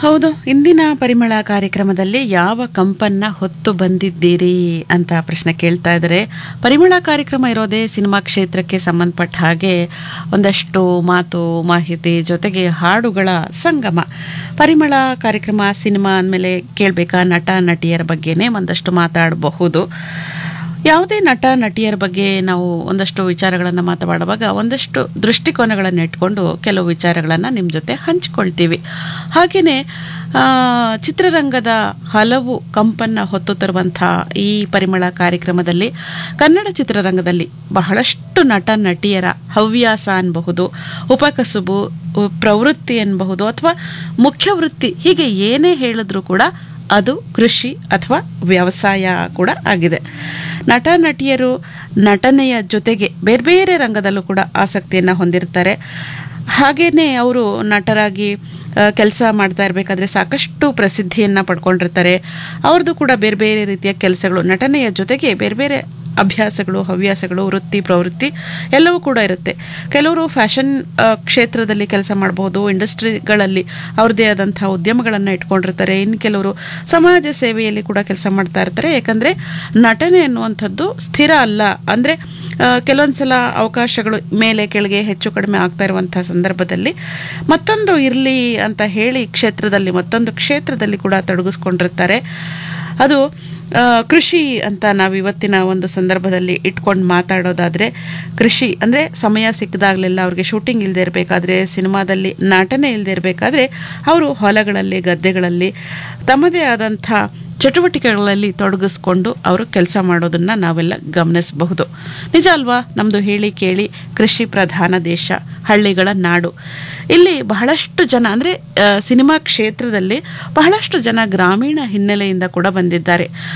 ಹೌದು ಇಂದಿನ ಪರಿಮಳ ಕಾರ್ಯಕ್ರಮದಲ್ಲಿ ಯಾವ ಕಂಪನ್ನ ಹೊತ್ತು ಬಂದಿದ್ದೀರಿ ಅಂತ ಪ್ರಶ್ನೆ ಕೇಳ್ತಾ ಇದ್ದಾರೆ ಪರಿಮಳ ಕಾರ್ಯಕ್ರಮ ಇರೋದೇ ಸಿನಿಮಾ ಕ್ಷೇತ್ರಕ್ಕೆ ಸಂಬಂಧಪಟ್ಟ ಹಾಗೆ ಒಂದಷ್ಟು ಮಾತು ಮಾಹಿತಿ ಜೊತೆಗೆ ಹಾಡುಗಳ ಸಂಗಮ ಪರಿಮಳ ಕಾರ್ಯಕ್ರಮ ಸಿನಿಮಾ ಅಂದಮೇಲೆ ಕೇಳಬೇಕಾ ನಟ ನಟಿಯರ ಬಗ್ಗೆನೇ ಒಂದಷ್ಟು ಮಾತಾಡಬಹುದು ಯಾವುದೇ ನಟ ನಟಿಯರ ಬಗ್ಗೆ ನಾವು ಒಂದಷ್ಟು ವಿಚಾರಗಳನ್ನು ಮಾತನಾಡುವಾಗ ಒಂದಷ್ಟು ದೃಷ್ಟಿಕೋನಗಳನ್ನು ಇಟ್ಕೊಂಡು ಕೆಲವು ವಿಚಾರಗಳನ್ನು ನಿಮ್ಮ ಜೊತೆ ಹಂಚಿಕೊಳ್ತೀವಿ ಹಾಗೆಯೇ ಚಿತ್ರರಂಗದ ಹಲವು ಕಂಪನ್ನ ಹೊತ್ತು ತರುವಂಥ ಈ ಪರಿಮಳ ಕಾರ್ಯಕ್ರಮದಲ್ಲಿ ಕನ್ನಡ ಚಿತ್ರರಂಗದಲ್ಲಿ ಬಹಳಷ್ಟು ನಟ ನಟಿಯರ ಹವ್ಯಾಸ ಅನ್ಬಹುದು ಉಪಕಸುಬು ಉ- ಪ್ರವೃತ್ತಿ ಅನ್ಬಹುದು ಅಥವಾ ಮುಖ್ಯ ವೃತ್ತಿ ಹೀಗೆ ಏನೇ ಹೇಳಿದ್ರೂ ಕೂಡ ಅದು ಕೃಷಿ ಅಥವಾ ವ್ಯವಸಾಯ ಕೂಡ ಆಗಿದೆ ನಟ ನಟಿಯರು ನಟನೆಯ ಜೊತೆಗೆ ಬೇರೆ ಬೇರೆ ರಂಗದಲ್ಲೂ ಕೂಡ ಆಸಕ್ತಿಯನ್ನು ಹೊಂದಿರ್ತಾರೆ ಹಾಗೇನೆ ಅವರು ನಟರಾಗಿ ಕೆಲಸ ಮಾಡ್ತಾ ಇರಬೇಕಾದ್ರೆ ಸಾಕಷ್ಟು ಪ್ರಸಿದ್ಧಿಯನ್ನು ಪಡ್ಕೊಂಡಿರ್ತಾರೆ ಅವ್ರದ್ದು ಕೂಡ ಬೇರೆ ಬೇರೆ ರೀತಿಯ ಕೆಲಸಗಳು ನಟನೆಯ ಜೊತೆಗೆ ಬೇರೆ ಬೇರೆ ಅಭ್ಯಾಸಗಳು ಹವ್ಯಾಸಗಳು ವೃತ್ತಿ ಪ್ರವೃತ್ತಿ ಎಲ್ಲವೂ ಕೂಡ ಇರುತ್ತೆ ಕೆಲವರು ಫ್ಯಾಷನ್ ಕ್ಷೇತ್ರದಲ್ಲಿ ಕೆಲಸ ಮಾಡಬಹುದು ಇಂಡಸ್ಟ್ರಿಗಳಲ್ಲಿ ಅವ್ರದ್ದೇ ಆದಂಥ ಉದ್ಯಮಗಳನ್ನು ಇಟ್ಕೊಂಡಿರ್ತಾರೆ ಇನ್ನು ಕೆಲವರು ಸಮಾಜ ಸೇವೆಯಲ್ಲಿ ಕೂಡ ಕೆಲಸ ಮಾಡ್ತಾ ಇರ್ತಾರೆ ಯಾಕಂದರೆ ನಟನೆ ಅನ್ನುವಂಥದ್ದು ಸ್ಥಿರ ಅಲ್ಲ ಅಂದರೆ ಕೆಲವೊಂದು ಸಲ ಅವಕಾಶಗಳು ಮೇಲೆ ಕೆಳಗೆ ಹೆಚ್ಚು ಕಡಿಮೆ ಆಗ್ತಾ ಇರುವಂಥ ಸಂದರ್ಭದಲ್ಲಿ ಮತ್ತೊಂದು ಇರಲಿ ಅಂತ ಹೇಳಿ ಕ್ಷೇತ್ರದಲ್ಲಿ ಮತ್ತೊಂದು ಕ್ಷೇತ್ರದಲ್ಲಿ ಕೂಡ ತೊಡಗಿಸ್ಕೊಂಡಿರ್ತಾರೆ ಅದು ಆ, ಕೃಷಿ ಅಂತ ನಾವು ಇವತ್ತಿನ ಒಂದು ಸಂದರ್ಭದಲ್ಲಿ ಇಟ್ಕೊಂಡು ಮಾತಾಡೋದಾದರೆ ಕೃಷಿ ಅಂದರೆ ಸಮಯ ಸಿಕ್ಕಿದಾಗಲೆಲ್ಲ ಅವ್ರಿಗೆ ಶೂಟಿಂಗ್ ಇಲ್ಲದೆ ಇರಬೇಕಾದ್ರೆ ಸಿನಿಮಾದಲ್ಲಿ ನಟನೆ ಇಲ್ಲದೆ ಇರಬೇಕಾದ್ರೆ ಅವರು ಹೊಲಗಳಲ್ಲಿ ಗದ್ದೆಗಳಲ್ಲಿ ತಮ್ಮದೇ ಆದಂಥ ಚಟುವಟಿಕೆಗಳಲ್ಲಿ ತೊಡಗಿಸ್ಕೊಂಡು ಅವರು ಕೆಲಸ ಮಾಡೋದನ್ನ ನಾವೆಲ್ಲ ಗಮನಿಸಬಹುದು ನಿಜ ಅಲ್ವಾ ನಮ್ಮದು ಹೇಳಿ ಕೇಳಿ ಕೃಷಿ ಪ್ರಧಾನ ದೇಶ ಹಳ್ಳಿಗಳ ನಾಡು ಇಲ್ಲಿ ಬಹಳಷ್ಟು ಜನ ಅಂದರೆ ಸಿನಿಮಾ ಕ್ಷೇತ್ರದಲ್ಲಿ ಬಹಳಷ್ಟು ಜನ ಗ್ರಾಮೀಣ ಹಿನ್ನೆಲೆಯಿಂದ ಕೂಡ ಬಂದಿದ್ದಾರೆ